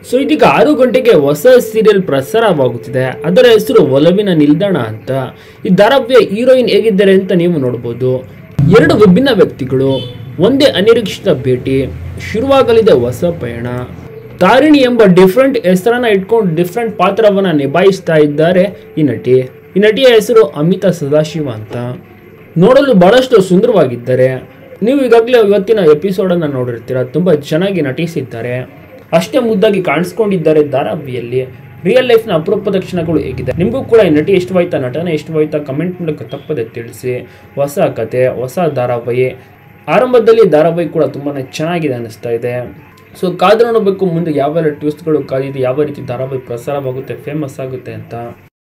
so ಇದೀಗ ಆರು ಗಂಟೆಗೆ ಹೊಸ ಸೀರಿಯಲ್ ಪ್ರಸಾರವಾಗುತ್ತಿದೆ ಅದರ ಹೆಸರು ಒಲವಿನ ನಿಲ್ದಾಣ ಅಂತ ಈ ಧಾರಾವಾಹಿಯ ಹೀರೋಯಿನ್ ಹೇಗಿದ್ದಾರೆ ಅಂತ ನೀವು ನೋಡ್ಬೋದು ಎರಡು ವಿಭಿನ್ನ ವ್ಯಕ್ತಿಗಳು ಒಂದೇ ಅನಿರೀಕ್ಷಿತ ಭೇಟಿ ಶುರುವಾಗಲಿದೆ ಹೊಸ ಪಯಣ ತಾರಿಣಿ ಎಂಬ ಡಿಫ್ರೆಂಟ್ ಹೆಸರನ್ನ ಇಟ್ಕೊಂಡು ಡಿಫ್ರೆಂಟ್ ಪಾತ್ರವನ್ನ ನಿಭಾಯಿಸ್ತಾ ಇದ್ದಾರೆ ಈ ನಟಿ ಈ ನಟಿಯ ಹೆಸರು ಅಮಿತಾ ಸದಾಶಿವ ಅಂತ ನೋಡಲು ಬಹಳಷ್ಟು ಸುಂದರವಾಗಿದ್ದಾರೆ ನೀವು ಈಗಾಗಲೇ ಇವತ್ತಿನ ಎಪಿಸೋಡನ್ನು ನೋಡಿರ್ತೀರ ತುಂಬ ಚೆನ್ನಾಗಿ ನಟಿಸಿದ್ದಾರೆ ಅಷ್ಟೇ ಮುದ್ದಾಗಿ ಕಾಣಿಸ್ಕೊಂಡಿದ್ದಾರೆ ಧಾರಾವಾಹಿಯಲ್ಲಿ ರಿಯಲ್ ಲೈಫ್ನ ಅಪರೂಪದ ಕ್ಷಣಗಳು ಹೇಗಿದೆ ನಿಮಗೂ ಕೂಡ ಈ ನಟಿ ಇಷ್ಟವಾಯ್ತಾ ನಟನೆ ಇಷ್ಟವಾಯ್ತಾ ಕಮೆಂಟ್ ಮೂಲಕ ತಪ್ಪದೆ ತಿಳಿಸಿ ಹೊಸ ಕತೆ ಹೊಸ ಧಾರಾವಾಹಿ ಆರಂಭದಲ್ಲಿ ಧಾರಾವಾಹಿ ಕೂಡ ತುಂಬಾ ಚೆನ್ನಾಗಿದೆ ಅನ್ನಿಸ್ತಾ ಇದೆ ಸೊ ಕಾದು ನೋಡಬೇಕು ಮುಂದೆ ಯಾವೆಲ್ಲ ಟ್ವಿಸ್ಟ್ಗಳು ಕಾದಿದೆ ಯಾವ ರೀತಿ ಧಾರಾವಾಹಿ ಪ್ರಸಾರವಾಗುತ್ತೆ ಫೇಮಸ್ ಆಗುತ್ತೆ ಅಂತ